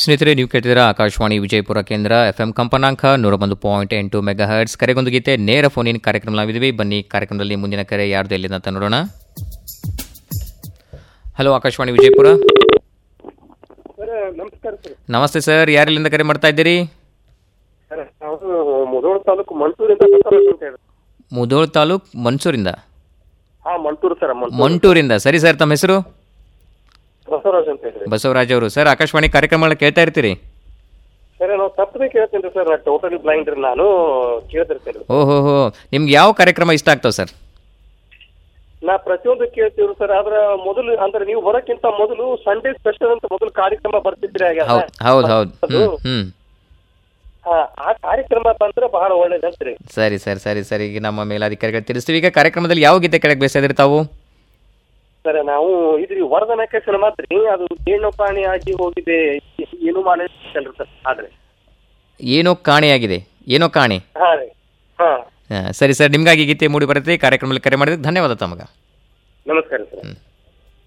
ಸ್ನೇಹಿತರೆ ನೀವು ಕೇಳ್ತಿದ್ದೀರಾ ಆಕಾಶವಾಣಿ ವಿಜಯಪುರ ಕೇಂದ್ರ ಎಫ್ ಎಂ ಕಂಪನಾಂಕ ನೂರ ಒಂದು ಪಾಯಿಂಟ್ ಎಂಟು ಮೆಗಾ ಹರ್ಟ್ಸ್ ಕರೆಗೊಂದು ಗೀತೆ ನೇರ ಫೋನಿನ ಕಾರ್ಯಕ್ರಮ ನಾವಿದ್ದೀವಿ ಬನ್ನಿ ಕಾರ್ಯಕ್ರಮದಲ್ಲಿ ಮುಂದಿನ ಕರೆ ಯಾರ್ದು ಎಲ್ಲಿಂದ ಅಂತ ನೋಡೋಣ ಹಲೋ ಆಕಾಶವಾಣಿ ವಿಜಯಪುರ ಸರ್ ನಮಸ್ಕಾರ ಸರ್ ನಮಸ್ತೆ ಸರ್ ಯಾರೆಲ್ಲಿಂದ ಕರೆ ಮಾಡ್ತಾ ಇದ್ದೀರಿ ಸರ್ ನಾವು ಮುಧೋಳ ತಾಲೂಕು ಮಂಟೂರಿಂದ ಬಸವರಾಜ್ ಅಂತ ಹೇಳಿ ಮುಧೋಳ್ ತಾಲೂಕ್ ಮನ್ಸೂರಿಂದ ಹಾ ಮಂಟೂರು ಸರ್ ಮಂಟೂರು ಮಂಟೂರಿಂದ ಸರಿ ಸರ್ ತಮ್ಮ ಹೆಸರು ಬಸವರಾಜ್ ಅಂತ ಹೇಳಿ ಬಸವರಾಜ್ ಅವರು ಸರ್ ಆಕಾಶವಾಣಿ ಕಾರ್ಯಕ್ರಮಗಳ ಕೇಳ್ತಾ ಇರ್ತೀರಿ ಸರ್ ನಾವು ತಪ್ಪದೆ ಕೇಳ್ತೀನಿ ಸರ್ ಟೋಟಲಿ ಬ್ಲೈಂಡ್ ರೀ ನಾನು ಕೇಳ್ತಿರ್ತೇನೆ ಓಹೋ ಹೋ ನಿಮ್ಗೆ ಯಾವ ಕಾರ್ಯಕ್ರಮ ಇಷ್ಟ ಆಗ್ತಾವೆ ಸರ್ ನಾ ಪ್ರತಿಯೊಂದು ಕೇಳ್ತೀವಿ ಸರ್ ಆದ್ರ ಮೊದಲು ಅಂದ್ರೆ ನೀವು ಬರೋಕ್ಕಿಂತ ಮೊದಲು ಸಂಡೇ ಸ್ಪೆಷಲ್ ಅಂತ ಮೊದಲು ಕಾರ್ಯಕ್ರಮ ಬರ್ತಿದ್ರಿ ಆಗ್ಯಾದ. ಹೌದು ಹೌದು ಹೌದು ಅದು, ಹ್ಞೂ ಹ್ಞೂ ಹಾ, ಆ ಕಾರ್ಯಕ್ರಮ ಬಂದ್ರೆ ಬಹಳ ಒಳ್ಳೇದಂತ್ರಿ ಸರಿ ಸರಿ ಸರಿ ಸರಿ ಈಗ ನಮ್ಮ ಮೇಲಾಧಿಕಾರಿಗಳು ತಿಳಿಸ್ತೀವಿ ಈಗ ಕಾರ್ಯಕ್ರಮದಲ್ಲಿ ಯಾವ ಗೀತೆ ಕೆಳಗೆ ಬೇಯಿಸಿದ್ರಿ ತಾವು ಸರ್ ನಾವು ಇದ್ರಿ ವರದನಕ್ಕೆ ಸಿನಿಮಾ ರೀ ಅದು ಜೇನು ಪ್ರಾಣಿ ಆಗಿ ಹೋಗಿದೆ ಏನು ಮಾಡಿಲ್ರಿ ಸರ್ ಆದ್ರೆ ಏನೋ ಕಾಣೆಯಾಗಿದೆ ಏನೋ ಕಾಣೆ ಹಾ ರೀ ಹಾ ಆ, ಸರಿ ಸರ್ ನಿಮಗಾಗಿ ಗೀತೆ ಮೂಡಿ ಬರುತ್ತೆ ಕಾರ್ಯಕ್ರಮದಲ್ಲಿ ಕರೆ ಮಾಡಿದ್ದಕ್ಕೆ ಧನ್ಯವಾದ ತಮಗೆ ನಮಸ್ಕಾರ ಸರ್